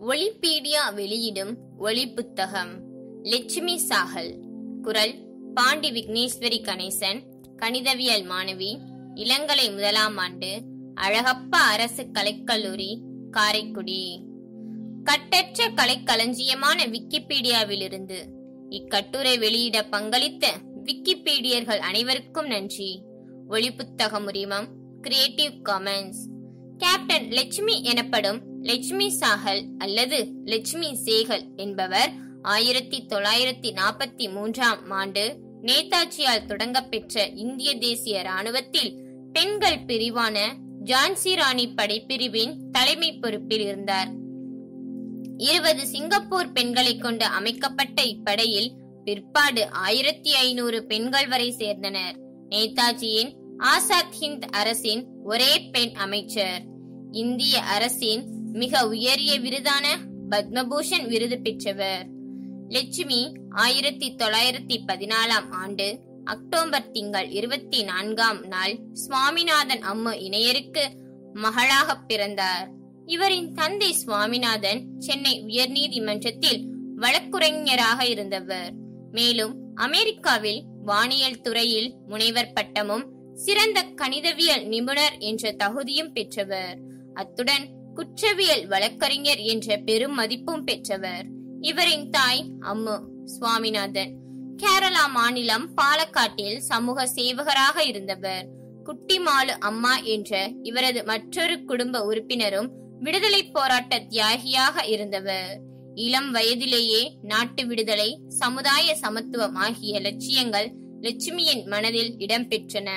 ஒளிபீடியா வெளியிடும் ஒளி புத்தகம் லட்சுமி சாகல் குரல் பாண்டி விக்னேஸ்வரி கணேசன் கணிதவியல் மாணவி இளங்கலை முதலாம் ஆண்டு அழகப்பா அரசு கலைக்கல்லூரி காரைக்குடி கட்டற்ற கலைக்களஞ்சியமான விக்கிபீடியாவிலிருந்து இக்கட்டுரை வெளியிட பங்களித்த விக்கிபீடியர்கள் அனைவருக்கும் நன்றி ஒளி புத்தகம் உரிமம் கிரியேட்டிவ் காமன்ஸ் கேப்டன் லட்சுமி எனப்படும் லட்சுமி சாகல் அல்லது லட்சுமி சேகல் என்பவர் ஆயிரத்தி தொள்ளாயிரத்தி நாற்பத்தி மூன்றாம் ஆண்டு நேதாஜியால் தொடங்கப்பெற்ற இந்திய தேசிய ராணுவத்தில் பெண்கள் பிரிவான ஜான்சி ராணி படைப்பிரிவின் தலைமை பொறுப்பில் இருந்தார் இருபது சிங்கப்பூர் பெண்களை கொண்டு அமைக்கப்பட்ட இப்படையில் பிற்பாடு ஆயிரத்தி ஐநூறு பெண்கள் வரை சேர்ந்தனர் நேதாஜியின் ஆசாத் ஹிந்த் அரசின் ஒரே பெண் அமைச்சர் இந்திய அரசின் மிக உயரிய விருதான பத்மபூஷன் விருது பெற்றவர் லட்சுமி ஆயிரத்தி தொள்ளாயிரத்தி பதினாலாம் ஆண்டு அக்டோபர் திங்கள் இருபத்தி நான்காம் நாள் சுவாமிநாதன் அம்மு இணையருக்கு மகளாக பிறந்தார் இவரின் தந்தை சுவாமிநாதன் சென்னை உயர்நீதிமன்றத்தில் வழக்குரைஞராக இருந்தவர் மேலும் அமெரிக்காவில் வானியல் துறையில் முனைவர் பட்டமும் சிறந்த கணிதவியல் நிபுணர் என்ற தகுதியும் பெற்றவர் அத்துடன் குற்றவியல் வழக்கறிஞர் என்ற பெரும் மதிப்பும் பெற்றவர் இவரின் தாய் அம்மு சுவாமிநாதன் கேரளா மாநிலம் பாலக்காட்டில் சமூக சேவகராக இருந்தவர் குட்டிமாலு அம்மா என்ற இவரது மற்றொரு குடும்ப உறுப்பினரும் விடுதலை போராட்ட தியாகியாக இருந்தவர் இளம் வயதிலேயே நாட்டு விடுதலை சமுதாய சமத்துவம் ஆகிய லட்சியங்கள் லட்சுமியின் மனதில் இடம்பெற்றன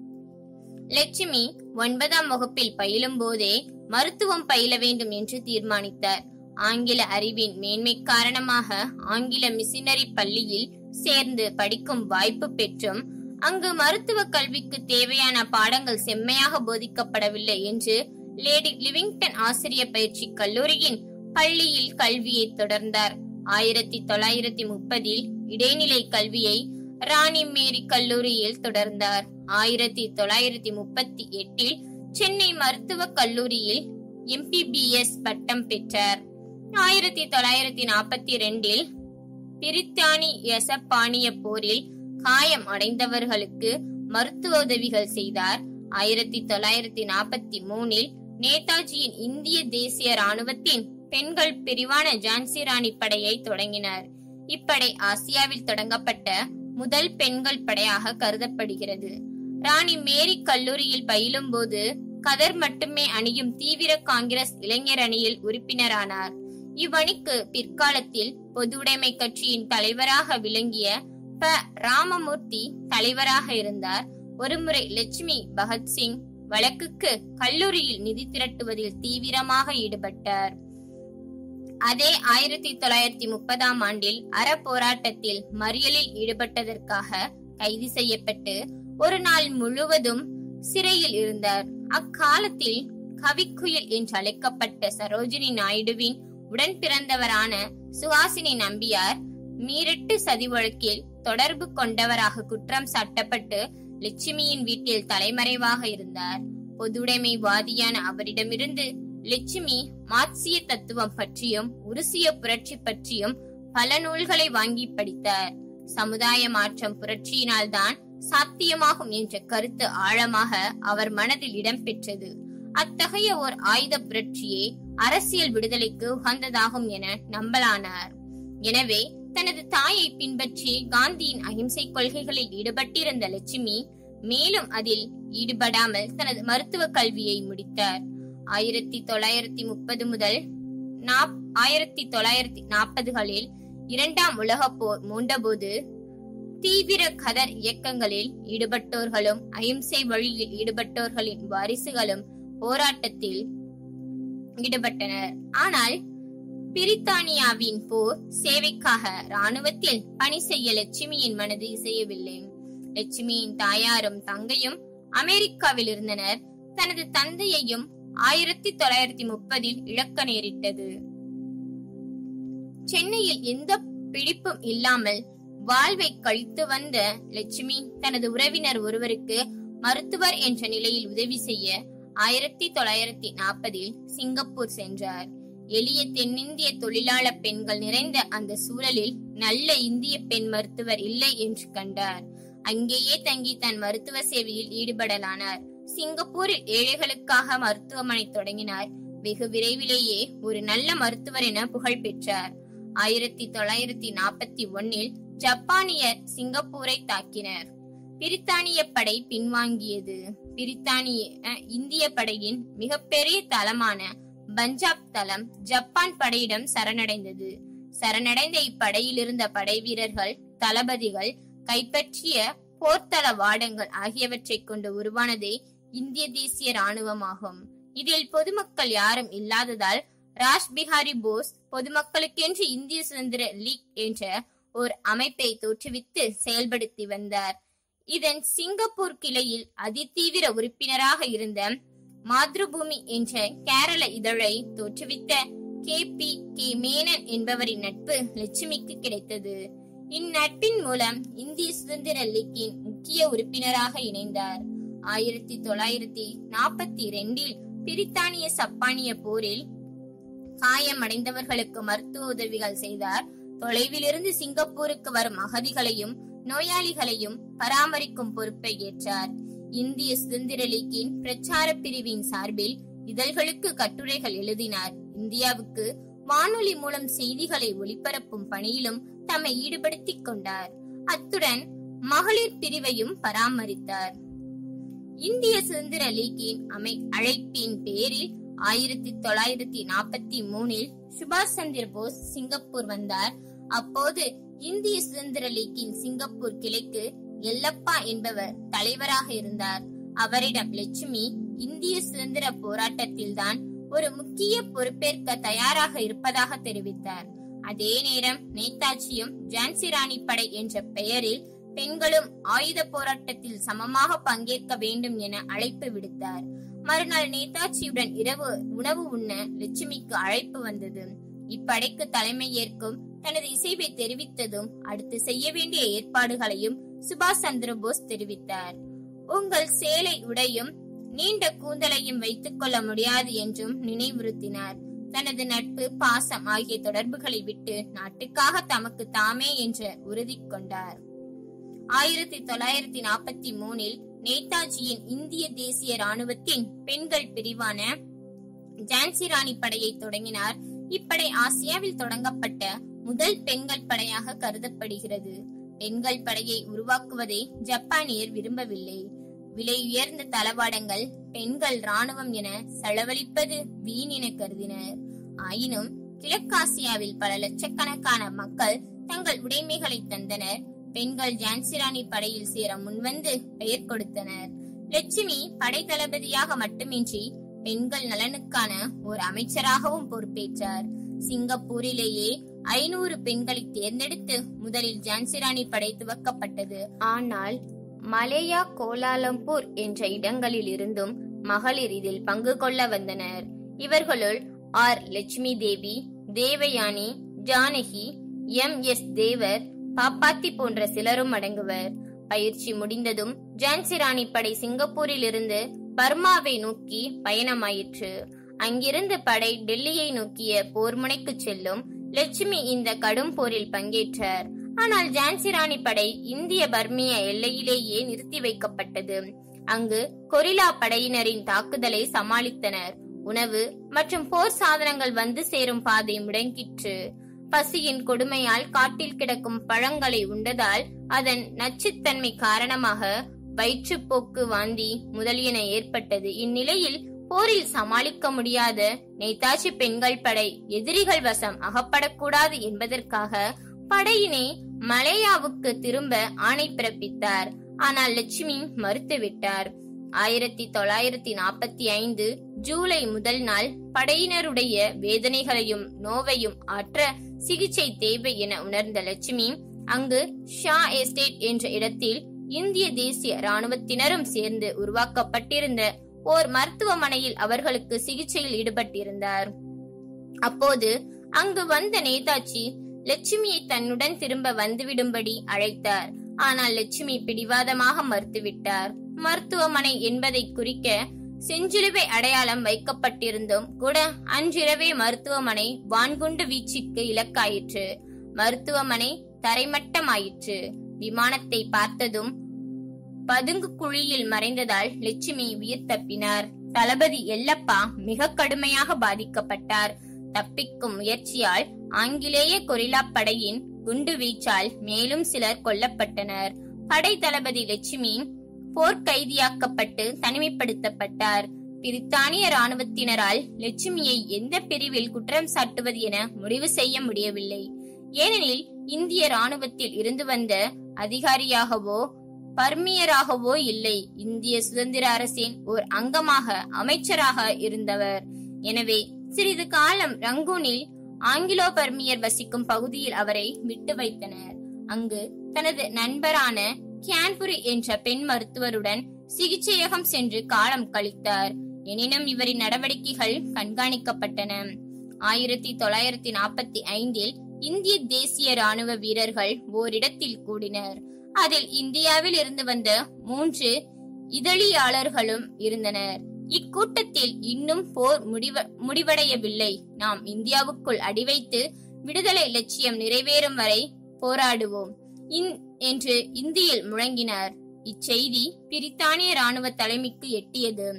லட்சுமி ஒன்பதாம் வகுப்பில் பயிலும் போதே மருத்துவம் பயில வேண்டும் என்று தீர்மானித்தார் ஆங்கில அறிவின் மேன்மை காரணமாக ஆங்கில மிஷினரி பள்ளியில் சேர்ந்து படிக்கும் வாய்ப்பு பெற்றும் அங்கு மருத்துவ கல்விக்கு தேவையான பாடங்கள் செம்மையாக போதிக்கப்படவில்லை என்று லேடி லிவிங்டன் ஆசிரிய பயிற்சி கல்லூரியின் பள்ளியில் கல்வியை தொடர்ந்தார் ஆயிரத்தி தொள்ளாயிரத்தி முப்பதில் இடைநிலை கல்வியை ராணி மேரி கல்லூரியில் தொடர்ந்தார் ஆயிரத்தி தொள்ளாயிரத்தி முப்பத்தி எட்டில் சென்னை மருத்துவக் கல்லூரியில் எம்பிபிஎஸ் பட்டம் பெற்றார் ஆயிரத்தி தொள்ளாயிரத்தி நாற்பத்தி ரெண்டில் பிரித்தானி யசப்பானிய போரில் காயம் அடைந்தவர்களுக்கு மருத்துவ உதவிகள் செய்தார் ஆயிரத்தி தொள்ளாயிரத்தி நாற்பத்தி மூணில் நேதாஜியின் இந்திய தேசிய ராணுவத்தின் பெண்கள் பிரிவான ஜான்சி ராணி படையை தொடங்கினார் இப்படை ஆசியாவில் தொடங்கப்பட்ட முதல் பெண்கள் படையாக கருதப்படுகிறது ராணி மேரி கல்லூரியில் பயிலும் போது கதர் மட்டுமே அணியும் தீவிர காங்கிரஸ் இளைஞர் அணியில் உறுப்பினரானார் இவ்வணிக்கு பிற்காலத்தில் பொதுவுடைமை கட்சியின் தலைவராக விளங்கிய ப ராமமூர்த்தி தலைவராக இருந்தார் ஒருமுறை லட்சுமி பகத்சிங் வழக்குக்கு கல்லூரியில் நிதி திரட்டுவதில் தீவிரமாக ஈடுபட்டார் அதே ஆயிரத்தி தொள்ளாயிரத்தி முப்பதாம் ஆண்டில் அற போராட்டத்தில் மறியலில் ஈடுபட்டதற்காக கைது செய்யப்பட்டு ஒரு நாள் முழுவதும் சிறையில் இருந்தார் அக்காலத்தில் கவிக்குயில் என்று அழைக்கப்பட்ட சரோஜினி நாயுடுவின் உடன் பிறந்தவரான சுஹாசினி நம்பியார் மீறிட்டு சதி வழக்கில் தொடர்பு கொண்டவராக குற்றம் சாட்டப்பட்டு லட்சுமியின் வீட்டில் தலைமறைவாக இருந்தார் பொதுவுடைமைவாதியான அவரிடமிருந்து லட்சுமி மார்க்சிய தத்துவம் பற்றியும் உருசிய புரட்சி பற்றியும் பல நூல்களை வாங்கி படித்தார் சமுதாய மாற்றம் புரட்சியினால் தான் சாத்தியமாகும் என்ற கருத்து ஆழமாக அவர் மனதில் இடம்பெற்றது அத்தகைய ஓர் ஆயுத புரட்சியே அரசியல் விடுதலைக்கு உகந்ததாகும் என நம்பலானார் எனவே தனது தாயை பின்பற்றி காந்தியின் அகிம்சை கொள்கைகளில் ஈடுபட்டிருந்த லட்சுமி மேலும் அதில் ஈடுபடாமல் தனது மருத்துவ கல்வியை முடித்தார் ஆயிரத்தி தொள்ளாயிரத்தி முப்பது முதல் ஆயிரத்தி தொள்ளாயிரத்தி நாற்பதுகளில் இரண்டாம் உலக போர் மூண்டபோது தீவிர கதர் இயக்கங்களில் ஈடுபட்டோர்களும் அகிம்சை வழியில் ஈடுபட்டோர்களின் வாரிசுகளும் போராட்டத்தில் ஈடுபட்டனர் ஆனால் பிரித்தானியாவின் போர் சேவைக்காக ராணுவத்தில் பணி செய்ய லட்சுமியின் மனது இசையவில்லை லட்சுமியின் தாயாரும் தங்கையும் அமெரிக்காவில் இருந்தனர் தனது தந்தையையும் ஆயிரத்தி தொள்ளாயிரத்தி முப்பதில் இழக்க நேரிட்டது சென்னையில் எந்த பிடிப்பும் இல்லாமல் வாழ்வை கழித்து வந்த லட்சுமி தனது உறவினர் ஒருவருக்கு மருத்துவர் என்ற நிலையில் உதவி செய்ய ஆயிரத்தி தொள்ளாயிரத்தி நாற்பதில் சிங்கப்பூர் சென்றார் எளிய தென்னிந்திய தொழிலாளர் பெண்கள் நிறைந்த அந்த சூழலில் நல்ல இந்திய பெண் மருத்துவர் இல்லை என்று கண்டார் அங்கேயே தங்கி தன் மருத்துவ சேவையில் ஈடுபடலானார் சிங்கப்பூரில் ஏழைகளுக்காக மருத்துவமனை தொடங்கினார் வெகு விரைவிலேயே ஒரு நல்ல மருத்துவர் என புகழ் பெற்றார் ஆயிரத்தி தொள்ளாயிரத்தி நாற்பத்தி ஒன்னில் ஜப்பானியர் சிங்கப்பூரை தாக்கினர் பிரித்தானிய படை பின்வாங்கியது பிரித்தானிய அஹ், இந்திய படையின் மிகப்பெரிய தளமான பஞ்சாப் தளம் ஜப்பான் படையிடம் சரணடைந்தது சரணடைந்த இப்படையில் இருந்த படை வீரர்கள் தளபதிகள் கைப்பற்றிய போர்த்தள வாடங்கள் ஆகியவற்றைக் கொண்டு உருவானதே இந்திய தேசிய ராணுவமாகும் இதில் பொதுமக்கள் யாரும் இல்லாததால் ராஜ் பிஹாரி போஸ் பொதுமக்களுக்கென்று இந்திய சுதந்திர லீக் என்ற ஒரு அமைப்பை தோற்றுவித்து செயல்படுத்தி வந்தார் இதன் சிங்கப்பூர் கிளையில் அதிதீவிர உறுப்பினராக இருந்த மாத்ருபூமி என்ற கேரள இதழை தோற்றுவித்த கே பி கே மேனன் என்பவரின் நட்பு லட்சுமிக்கு கிடைத்தது இந்நட்பின் மூலம் இந்திய சுதந்திர லீக்கின் முக்கிய உறுப்பினராக இணைந்தார் ஆயிரத்தி தொள்ளாயிரத்தி நாற்பத்தி இரண்டில் பிரித்தானிய சப்பானிய போரில் காயமடைந்தவர்களுக்கு மருத்துவ உதவிகள் செய்தார் தொலைவிலிருந்து சிங்கப்பூருக்கு வரும் அகதிகளையும் நோயாளிகளையும் பராமரிக்கும் பொறுப்பை ஏற்றார் இந்திய சுதந்திர லீக்கின் பிரச்சார பிரிவின் சார்பில் இதழ்களுக்கு கட்டுரைகள் எழுதினார் இந்தியாவுக்கு வானொலி மூலம் செய்திகளை ஒளிபரப்பும் பணியிலும் தம்மை ஈடுபடுத்திக் கொண்டார் அத்துடன் மகளிர் பிரிவையும் பராமரித்தார் இந்திய சுதந்திர லீக்கின் அமை அழைப்பின் பேரில் ஆயிரத்தி தொள்ளாயிரத்தி நாற்பத்தி மூணில் சுபாஷ் சந்திர போஸ் சிங்கப்பூர் வந்தார் அப்போது இந்திய சுதந்திர லீக்கின் சிங்கப்பூர் கிளைக்கு எல்லப்பா என்பவர் தலைவராக இருந்தார் அவரிடம் லட்சுமி இந்திய சுதந்திர போராட்டத்தில்தான் ஒரு முக்கிய பொறுப்பேற்க தயாராக இருப்பதாக தெரிவித்தார் அதே நேரம் நேதாஜியும் ஜான்சி ராணி படை என்ற பெயரில் பெண்களும் ஆயுத போராட்டத்தில் சமமாக பங்கேற்க வேண்டும் என அழைப்பு விடுத்தார் மறுநாள் நேதாஜியுடன் இரவு உணவு உண்ண லட்சுமிக்கு அழைப்பு வந்தது இப்படைக்கு தலைமை ஏற்கும் தனது இசைவை தெரிவித்ததும் அடுத்து செய்ய வேண்டிய ஏற்பாடுகளையும் சுபாஷ் சந்திர போஸ் தெரிவித்தார் உங்கள் சேலை உடையும் நீண்ட கூந்தலையும் வைத்துக் கொள்ள முடியாது என்றும் நினைவுறுத்தினார் தனது நட்பு பாசம் ஆகிய தொடர்புகளை விட்டு நாட்டுக்காக தமக்கு தாமே என்ற உறுதி கொண்டார் ஆயிரத்தி தொள்ளாயிரத்தி நாற்பத்தி மூணில் நேதாஜியின் இந்திய தேசிய ராணுவத்தின் பெண்கள் பிரிவான ஜான்சி ராணி படையை தொடங்கினார் இப்படை ஆசியாவில் தொடங்கப்பட்ட முதல் பெண்கள் படையாக கருதப்படுகிறது பெண்கள் படையை உருவாக்குவதை ஜப்பானியர் விரும்பவில்லை விலை உயர்ந்த தளவாடங்கள் பெண்கள் ராணுவம் என செலவழிப்பது வீண் என கருதினர் ஆயினும் கிழக்காசியாவில் பல லட்சக்கணக்கான மக்கள் தங்கள் உடைமைகளை தந்தனர் பெண்கள் ஜான்சிராணி படையில் சேர முன்வந்து பெயர் கொடுத்தனர் லட்சுமி படை தளபதியாக மட்டுமின்றி பெண்கள் நலனுக்கான ஒரு அமைச்சராகவும் பொறுப்பேற்றார் சிங்கப்பூரிலேயே ஐநூறு பெண்களை தேர்ந்தெடுத்து முதலில் ஜான்சிராணி படை துவக்கப்பட்டது ஆனால் மலேயா கோலாலம்பூர் என்ற இடங்களில் இருந்தும் மகளிர் இதில் பங்கு கொள்ள வந்தனர் இவர்களுள் R Lakshmi Devi Devayani Janaki M S Thevar Pappathi போன்ற சிலரும் அடங்குவர் பயிற்சி முடிந்ததும் ஜான்சிராணி படை சிங்கப்பூரில் இருந்து பர்மாவை நோக்கி பயணமாயிற்று அங்கிருந்து படை டெல்லியை நோக்கிய போர்முனைக்கு செல்லும் லட்சுமி இந்த கடும் போரில் பங்கேற்றார் ஆனால் ஜான்சிராணி படை இந்திய பர்மிய எல்லையிலேயே நிறுத்தி வைக்கப்பட்டது அங்கு கொரில்லா படையினரின் தாக்குதலை சமாளித்தனர் உணவு மற்றும் போர் சாதனங்கள் வந்து சேரும் பாதை முடங்கிற்று பசியின் கொடுமையால் காட்டில் கிடக்கும் பழங்களை உண்டதால் அதன் நச்சுத்தன்மை காரணமாக வயிற்றுப்போக்கு வாந்தி முதலியன ஏற்பட்டது இந்நிலையில் போரில் சமாளிக்க முடியாத நேதாஜி பெண்கள் படை எதிரிகள் வசம் அகப்படக்கூடாது என்பதற்காக படையினை மலேயாவுக்கு திரும்ப ஆணை பிறப்பித்தார் ஆனால் லட்சுமி மறுத்துவிட்டார் ஆயிரத்தி தொள்ளாயிரத்தி நாற்பத்தி ஐந்து ஜூலை முதல் நாள் படையினருடைய வேதனைகளையும் நோவையும் ஆற்ற சிகிச்சை தேவை என உணர்ந்த லட்சுமி அங்கு ஷா எஸ்டேட் என்ற இடத்தில் இந்திய தேசிய ராணுவத்தினரும் சேர்ந்து உருவாக்கப்பட்டிருந்த ஓர் மருத்துவமனையில் அவர்களுக்கு சிகிச்சையில் ஈடுபட்டிருந்தார் அப்போது அங்கு வந்த நேதாஜி லட்சுமியை தன்னுடன் திரும்ப வந்துவிடும்படி அழைத்தார் ஆனால் லட்சுமி பிடிவாதமாக மறுத்துவிட்டார் மருத்துவமனை என்பதை குறிக்க செஞ்சிலுவை அடையாளம் வைக்கப்பட்டிருந்தும் கூட அன்றிரவே மருத்துவமனை வான்குண்டு வீச்சுக்கு இலக்காயிற்று மருத்துவமனை தரைமட்டமாயிற்று விமானத்தை பார்த்ததும் பதுங்கு குழியில் மறைந்ததால் லட்சுமி உயிர் தப்பினார் தளபதி எல்லப்பா மிக கடுமையாக பாதிக்கப்பட்டார் தப்பிக்கும் முயற்சியால் ஆங்கிலேய கொரில்லா படையின் குண்டு வீச்சால் மேலும் சிலர் கொல்லப்பட்டனர் படை தளபதி லட்சுமி போர்க்கைதியாக்கப்பட்டு தனிமைப்படுத்தப்பட்டார் பிரித்தானிய ராணுவத்தினரால் லட்சுமியை எந்த பிரிவில் குற்றம் சாட்டுவது என முடிவு செய்ய முடியவில்லை ஏனெனில் இந்திய ராணுவத்தில் இருந்து வந்த அதிகாரியாகவோ பர்மியராகவோ இல்லை இந்திய சுதந்திர அரசின் ஓர் அங்கமாக அமைச்சராக இருந்தவர் எனவே சிறிது காலம் ரங்கூனில் ஆங்கிலோ பர்மியர் வசிக்கும் பகுதியில் அவரை விட்டு வைத்தனர் அங்கு தனது நண்பரான கியான்புரி என்ற பெண் மருத்துவருடன் சிகிச்சையகம் சென்று காலம் கழித்தார் எனினும் இவரின் நடவடிக்கைகள் கண்காணிக்கப்பட்டன ஆயிரத்தி தொள்ளாயிரத்தி நாற்பத்தி ஐந்தில் இந்திய தேசிய ராணுவ வீரர்கள் ஓரிடத்தில் கூடினர் அதில் இந்தியாவில் இருந்து வந்த மூன்று இதழியாளர்களும் இருந்தனர் இக்கூட்டத்தில் இன்னும் போர் முடிவ முடிவடையவில்லை நாம் இந்தியாவுக்குள் அடிவைத்து விடுதலை லட்சியம் நிறைவேறும் வரை போராடுவோம் என்று இந்தியில் முழங்கினார் இச்செய்தி பிரித்தானிய ராணுவ தலைமைக்கு எட்டியது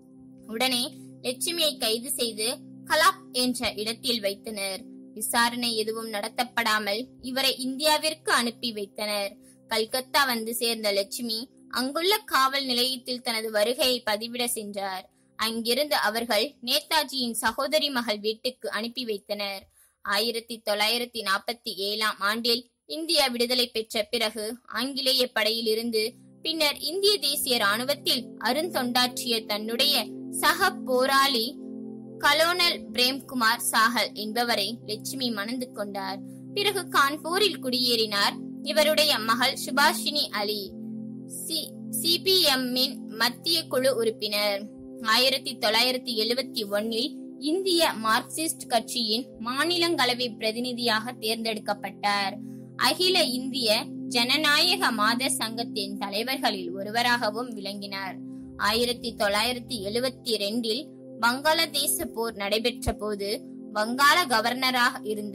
உடனே லட்சுமியை கைது செய்து கலாப் என்ற இடத்தில் வைத்தனர் விசாரணை எதுவும் நடத்தப்படாமல் இவரை இந்தியாவிற்கு அனுப்பி வைத்தனர் கல்கத்தா வந்து சேர்ந்த லட்சுமி அங்குள்ள காவல் நிலையத்தில் தனது வருகையை பதிவிட சென்றார் அங்கிருந்து அவர்கள் நேதாஜியின் சகோதரி மகள் வீட்டுக்கு அனுப்பி வைத்தனர் ஆயிரத்தி தொள்ளாயிரத்தி நாற்பத்தி ஏழாம் ஆண்டில் இந்தியா விடுதலை பெற்ற பிறகு ஆங்கிலேய படையில் இருந்து பின்னர் இந்திய தேசிய ராணுவத்தில் அருந்தொண்டாற்றிய தன்னுடைய சக போராளி கலோனல் பிரேம்குமார் சாகல் என்பவரை லட்சுமி மணந்து கொண்டார் பிறகு கான்பூரில் குடியேறினார் இவருடைய மகள் சுபாஷினி அலி சிபிஎம்மின் மத்திய குழு உறுப்பினர் ஆயிரத்தி தொள்ளாயிரத்தி எழுபத்தி ஒன்னில் இந்திய மார்க்சிஸ்ட் கட்சியின் மாநிலங்களவை பிரதிநிதியாக தேர்ந்தெடுக்கப்பட்டார் அகில இந்திய ஜனநாயக மாத சங்கத்தின் தலைவர்களில் ஒருவராகவும் விளங்கினார் ஆயிரத்தி தொள்ளாயிரத்தி எழுபத்தி ரெண்டில் வங்காளதேச போர் நடைபெற்ற போது வங்காள கவர்னராக இருந்த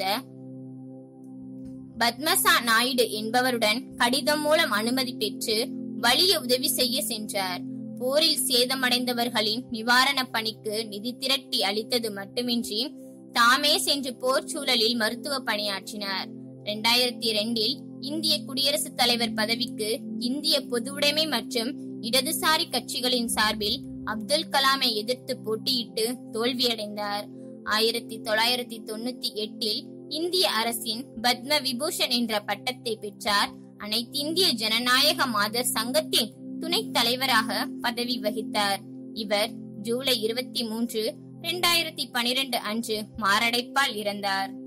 பத்மசா நாயுடு என்பவருடன் கடிதம் மூலம் அனுமதி பெற்று வலிய உதவி செய்ய சென்றார் போரில் சேதமடைந்தவர்களின் நிவாரண பணிக்கு நிதி திரட்டி அளித்தது மட்டுமின்றி தாமே சென்று போர் சூழலில் மருத்துவ பணியாற்றினார் இரண்டாயிரத்தி இரண்டில் இந்திய குடியரசுத் தலைவர் பதவிக்கு இந்திய பொதுவுடைமை மற்றும் இடதுசாரி கட்சிகளின் சார்பில் அப்துல் கலாமை எதிர்த்து போட்டியிட்டு தோல்வியடைந்தார் ஆயிரத்தி தொள்ளாயிரத்தி தொண்ணூத்தி எட்டில் இந்திய அரசின் பத்ம விபூஷன் என்ற பட்டத்தை பெற்றார் அனைத்திந்திய ஜனநாயக மாதர் சங்கத்தின் துணைத் தலைவராக பதவி வகித்தார் இவர் ஜூலை இருபத்தி மூன்று இரண்டாயிரத்தி பனிரெண்டு அன்று மாரடைப்பால் இறந்தார்